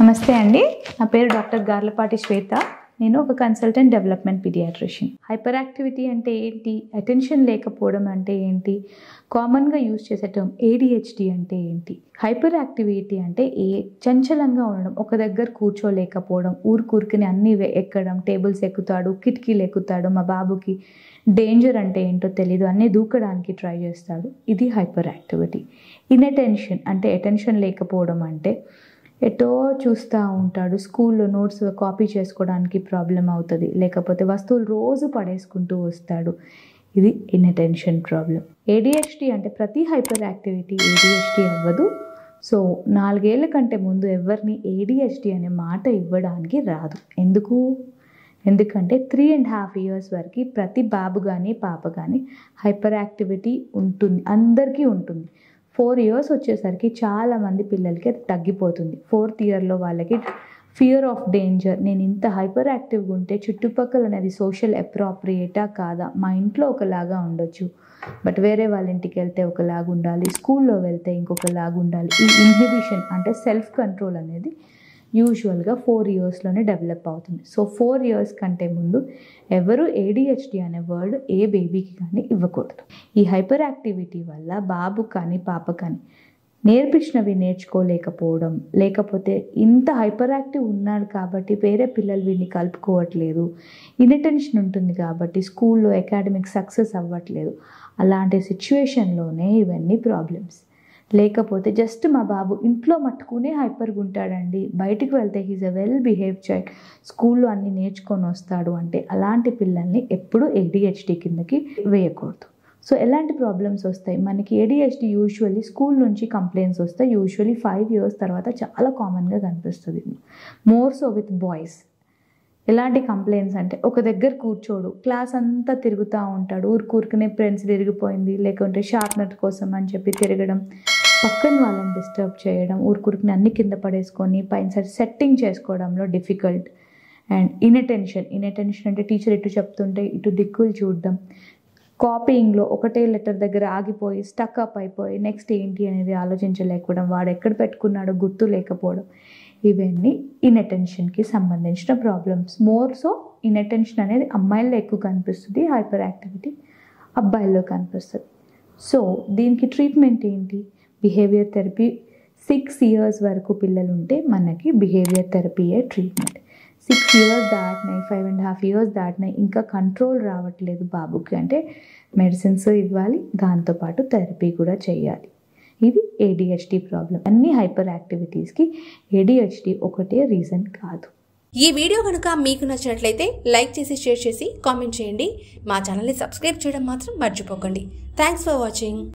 నమస్తే అండి నా పేరు డాక్టర్ గార్లపాటి శ్వేత నేను ఒక consultant development pediatrician hyper activity అంటే ఏంటి అటెన్షన్ లేకపోవడం అంటే ఏంటి కామన్గా యూజ్ చేసే టర్మ్ ఏడిహెచ్డి అంటే ఏంటి హైపర్ యాక్టివిటీ అంటే ఏ చంచలంగా ఉండడం ఒక దగ్గర కూర్చోలేకపోవడం ఊరు కూరుకుని అన్ని వే- ఎక్కడం టేబుల్స్ ఎక్కుతాడు కిటికీలు ఎక్కుతాడు మా బాబుకి డేంజర్ అంటే ఏంటో తెలీదు అన్నీ దూకడానికి ట్రై చేస్తాడు ఇది హైపర్ యాక్టివిటీ ఇన్అటెన్షన్ అంటే అటెన్షన్ లేకపోవడం అంటే ఎటో చూస్తూ ఉంటాడు స్కూల్లో నోట్స్ కాపీ చేసుకోవడానికి ప్రాబ్లం అవుతుంది లేకపోతే వస్తువులు రోజు పడేసుకుంటూ వస్తాడు ఇది ఇన్అటెన్షన్ ప్రాబ్లం ఏడిహెచ్డి అంటే ప్రతి హైపర్ యాక్టివిటీ ఏడిహెచ్డి అవ్వదు సో నాలుగేళ్ల కంటే ముందు ఎవరిని ఏడిహెచ్డి అనే మాట ఇవ్వడానికి రాదు ఎందుకు ఎందుకంటే త్రీ అండ్ హాఫ్ ఇయర్స్ వరకు ప్రతి బాబు కానీ పాప కానీ హైపర్ యాక్టివిటీ ఉంటుంది అందరికీ ఉంటుంది ఫోర్ ఇయర్స్ వచ్చేసరికి చాలామంది పిల్లలకి అది తగ్గిపోతుంది ఫోర్త్ ఇయర్లో వాళ్ళకి ఫియర్ ఆఫ్ డేంజర్ నేను ఇంత హైపర్ యాక్టివ్గా ఉంటే చుట్టుపక్కల అనేది సోషల్ అప్రాప్రియేటా కాదా మా ఇంట్లో ఒకలాగా ఉండొచ్చు బట్ వేరే వాళ్ళ ఇంటికి వెళ్తే ఒకలాగా ఉండాలి స్కూల్లో వెళ్తే ఇంకొకలాగా ఉండాలి ఈ ఇన్హిబిషన్ అంటే సెల్ఫ్ కంట్రోల్ అనేది యూజువల్గా ఫోర్ ఇయర్స్లోనే డెవలప్ అవుతుంది సో ఫోర్ ఇయర్స్ కంటే ముందు ఎవరు ఏడిహెచ్డి అనే వర్డ్ ఏ బేబీకి కానీ ఇవ్వకూడదు ఈ హైపర్ యాక్టివిటీ వల్ల బాబు కానీ పాప కానీ నేర్పించినవి నేర్చుకోలేకపోవడం లేకపోతే ఇంత హైపర్ యాక్టివ్ ఉన్నాడు కాబట్టి వేరే పిల్లలు వీడిని కలుపుకోవట్లేదు ఇన్అటెన్షన్ ఉంటుంది కాబట్టి స్కూల్లో అకాడమిక్ సక్సెస్ అవ్వట్లేదు అలాంటి సిచ్యువేషన్లోనే ఇవన్నీ ప్రాబ్లమ్స్ లేకపోతే జస్ట్ మా బాబు ఇంట్లో మట్టుకునే హైపర్గా ఉంటాడండి బయటికి వెళ్తే he's a well behave child స్కూల్లో అన్ని నేర్చుకొని వస్తాడు అంటే అలాంటి పిల్లల్ని ఎప్పుడూ ఏడిహెచ్డి కిందకి వేయకూడదు సో ఎలాంటి ప్రాబ్లమ్స్ వస్తాయి మనకి ఏడిహెచ్డి యూజువల్లీ స్కూల్ నుంచి కంప్లైంట్స్ వస్తాయి యూజువల్లీ ఫైవ్ ఇయర్స్ తర్వాత చాలా కామన్గా కనిపిస్తుంది మోర్ సో విత్ బాయ్స్ ఎలాంటి కంప్లైంట్స్ అంటే ఒక దగ్గర కూర్చోడు క్లాస్ అంతా తిరుగుతూ ఉంటాడు ఊరు కూరుకునే ఫ్రెండ్స్ తిరిగిపోయింది లేకుంటే షార్ప్నర్ కోసం అని చెప్పి తిరగడం పక్కన వాళ్ళని డిస్టర్బ్ చేయడం ఊరు కూరుకుని అన్ని కింద పడేసుకొని పైన సరి సెట్టింగ్ చేసుకోవడంలో డిఫికల్ట్ అండ్ ఇన్అటెన్షన్ ఇన్అటెన్షన్ అంటే టీచర్ ఇటు చెప్తుంటే ఇటు దిక్కులు చూడడం కాపీయింగ్లో ఒకటే లెటర్ దగ్గర ఆగిపోయి స్టక్ అప్ అయిపోయి నెక్స్ట్ ఏంటి అనేది ఆలోచించలేకపోవడం వాడు ఎక్కడ పెట్టుకున్నాడో గుర్తు లేకపోవడం ఇవన్నీ ఇన్అటెన్షన్కి సంబంధించిన ప్రాబ్లమ్స్ మోర్ సో ఇన్అటెన్షన్ అనేది అమ్మాయిల్లో ఎక్కువ కనిపిస్తుంది హైపర్ యాక్టివిటీ అబ్బాయిల్లో కనిపిస్తుంది సో దీనికి ట్రీట్మెంట్ ఏంటి బిహేవియర్ థెరపీ సిక్స్ ఇయర్స్ వరకు పిల్లలు ఉంటే మనకి బిహేవియర్ థెరపీయే ట్రీట్మెంట్ సిక్స్ ఇయర్స్ దాటినాయి ఫైవ్ అండ్ హాఫ్ ఇయర్స్ దాటినాయి ఇంకా కంట్రోల్ రావట్లేదు బాబుకి అంటే మెడిసిన్స్ ఇవ్వాలి దాంతోపాటు థెరపీ కూడా చేయాలి ఇది ఏడిహెచ్డి ప్రాబ్లం అన్ని హైపర్ యాక్టివిటీస్కి ఏడిహెచ్డి ఒకటే రీజన్ కాదు ఈ వీడియో కనుక మీకు నచ్చినట్లయితే లైక్ చేసి షేర్ చేసి కామెంట్ చేయండి మా ఛానల్ని సబ్స్క్రైబ్ చేయడం మాత్రం మర్చిపోకండి థ్యాంక్స్ ఫర్ వాచింగ్